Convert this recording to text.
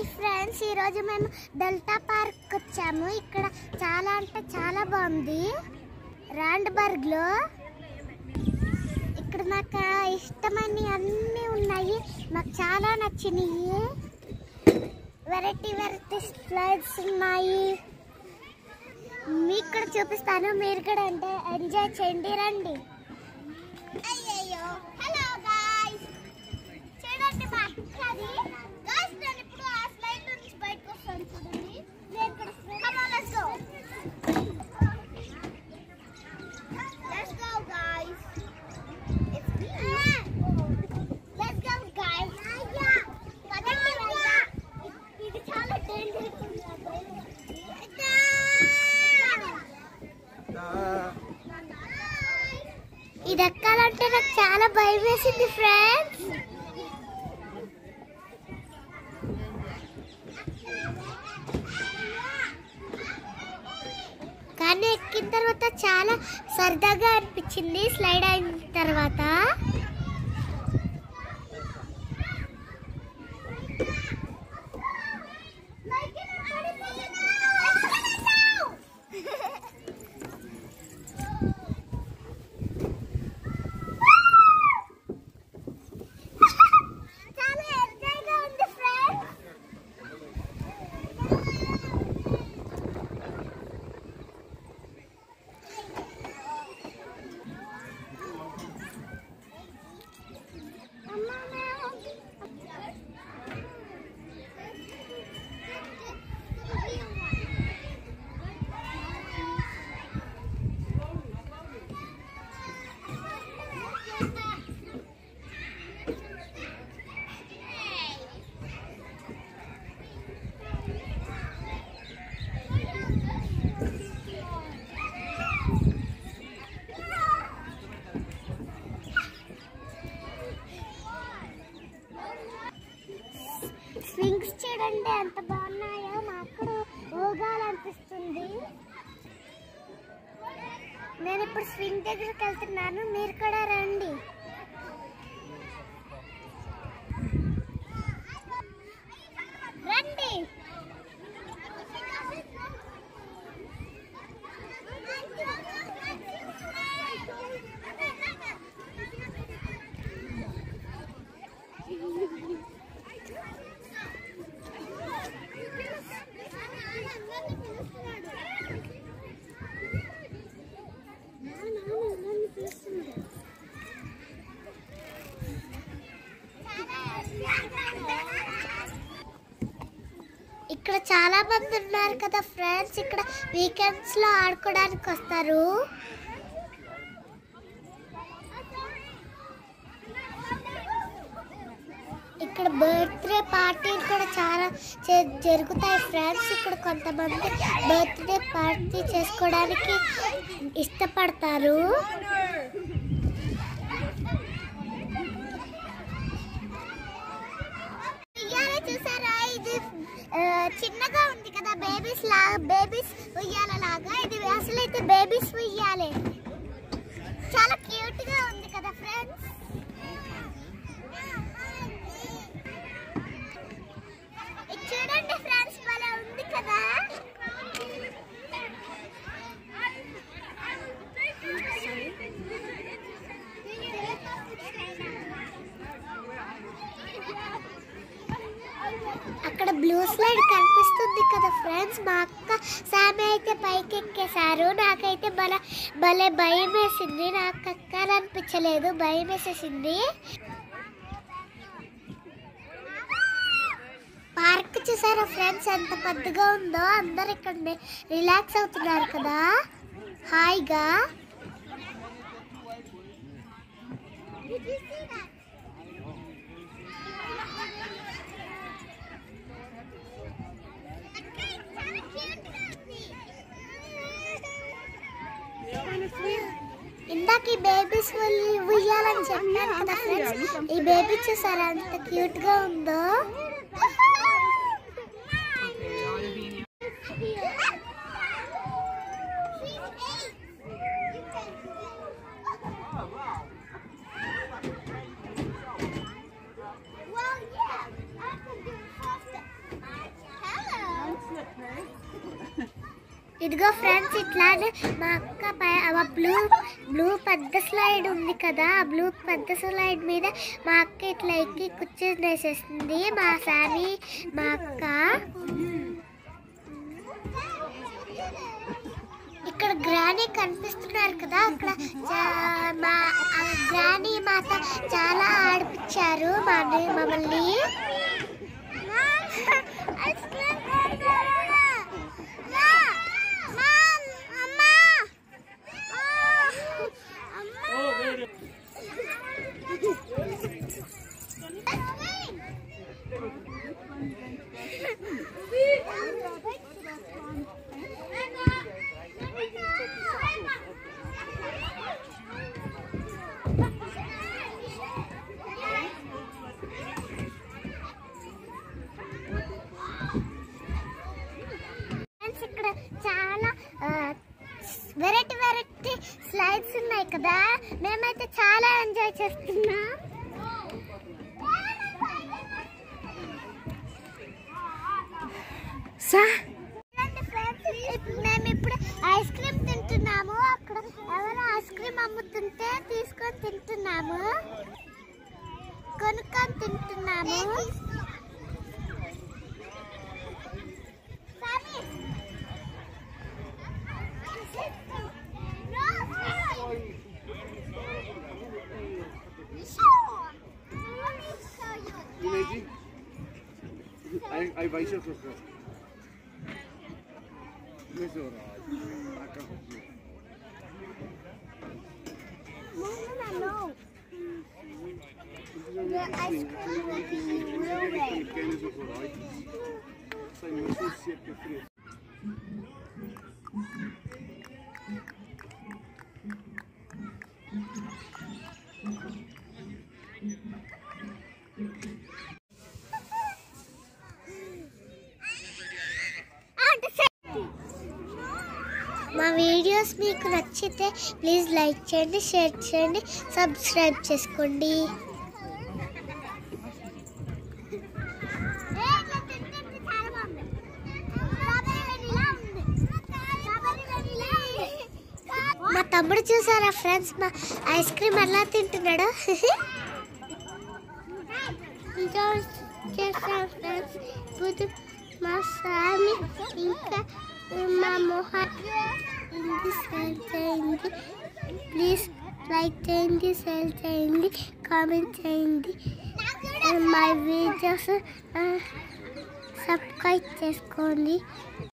Hi friends ఈరోజు మేము delta park వచ్చాము ఇక్కడ చాలా అంటే చాలా బాగుంది రాండ్బర్గ్లో ఇక్కడ నాకు ఇష్టమైన అన్నీ ఉన్నాయి నాకు చాలా నచ్చినాయి వెరైటీ వెరైటీ స్లైడ్స్ ఉన్నాయి మీకు కూడా చూపిస్తాను మీరు కూడా అంటే ఎంజాయ్ చేయండి రండి అయ్యయ్యో హలో గాయ్స్ చూడండి మా అక్కది గాయ్స్ నేను ఇప్పుడు ఆ స్లైడ్ నుంచి బయటకు వస్తాను చూడండి నేను ఇక్కడ come on let's go let's go guys it's me let's go guys అయ్యా పదండి రైగా ఇది చాలా డేంజర్ ఇది ఎక్కాలంటే నాకు చాలా భయం వేసింది ఫ్రెండ్స్ కానీ ఎక్కిన తర్వాత చాలా సరదాగా అనిపించింది స్లైడ్ అయిన తర్వాత చాలా ఎంజాయ్గా ఉంది ఫ్రెండ్స్ స్వింగ్స్ చూడండి ఎంత బాగున్నాయో నాకు కూడా ఊగాలనిపిస్తుంది నేను ఇప్పుడు స్వింగ్ దగ్గరికి వెళ్తున్నాను మీరు కూడా రండి రండి ఇక్కడ చాలా మంది ఉన్నారు కదా ఫ్రెండ్స్ ఇక్కడ వీకెండ్స్ లో ఆడుకోవడానికి వస్తారు ఇక్కడ బర్త్డే పార్టీలు కూడా చాలా చే- జరుగుతాయి ఫ్రెండ్స్ ఇక్కడ కొంతమంది బర్త్డే పార్టీ చేసుకోవడానికి ఇష్టపడతారు ఉయ్యాల చూసారా ఇది ఆ, చిన్నగా ఉంది కదా బేబీస్ లాగా బేబీస్ ఉయ్యాల లాగా ఇది అసలు అయితే బేబీస్ ఉయ్యాలే చాలా క్యూట్ గా ఉంది కదా ఫ్రెండ్స్ ఇది చూడండి ఫ్రెండ్స్ భలే ఉంది కదా అక్కడ బ్లూ స్లైడ్ కనిపిస్తుంది కదా ఫ్రెండ్స్ మా అక్క సామి అయితే పైకి ఎక్కేశారు నాకైతే బల భలే భయం వేసింది నాకు ఎక్కాలనిపించలేదు భయం వేసేసింది పార్క్ చూసారా ఫ్రెండ్స్ ఎంత పెద్దగా ఉందో అందరు ఇక్కడ రిలాక్స్ అవుతున్నారు కదా హాయిగా ఇందాక ఈ బేబీస్ ఉయ్యాలని చెప్పాను కదా ఫ్రెండ్స్ ఈ బేబీ చూసారా ఎంత క్యూట్ గా ఉందో Well, yeah, I could do faster. ఇదిగో ఫ్రెండ్స్ ఇట్లానే మా అక్క పై ఆ బ్లూ బ్లూ పెద్ద స్లైడ్ ఉంది కదా ఆ బ్లూ పెద్ద స్లైడ్ మీద మా అక్క ఇట్లా ఎక్కి కూర్చొని వేసేస్తుంది మా సారి మా అక్క ఇక్కడ గ్రానీ కనిపిస్తున్నారు కదా అక్కడ చా- మా ఆ గ్రానీ మాత చాలా ఆడిపించారు మా మమ్మల్ని ఐస్ క్రీమ్ ఫ్రెండ్స్ ఇక్కడ చాలా వెరైటీ వెరైటీ స్లైడ్స్ ఉన్నాయి కదా మేమైతే చాలా ఎంజాయ్ చేస్తున్నాం చూడండి friends, ఇప్- మేము ఇప్పుడు ఐస్ క్రీమ్ తింటున్నాము అక్కడ ఎవరో ఐస్ క్రీమ్ అమ్ముతుంటే తీసుకొని తింటున్నాము కొనుక్కొని తింటున్నాము సామి. Imagine. Aí, aí vai ser o seu Mas eu pequenas horroroides. Sem muito seca fresca. మా వీడియోస్ మీకు నచ్చితే ప్లీజ్ లైక్ చేయండి షేర్ చేయండి సబ్స్క్రైబ్ చేసుకోండి మా తమ్ముడు చూసారా ఫ్రెండ్స్ మా ఐస్ క్రీమ్ ఎలా తింటున్నాడో ఇంకా చేస్తాం ఫ్రెండ్స్ ఇప్పుడు మా స్వామి ఇంకా మా మొహం ఇంటి షేర్ చేయండి ప్లీజ్ లైక్ చేయండి షేర్ చేయండి కామెంట్ చేయండి మా వీడియోస్ సబ్స్క్రైబ్ చేసుకోండి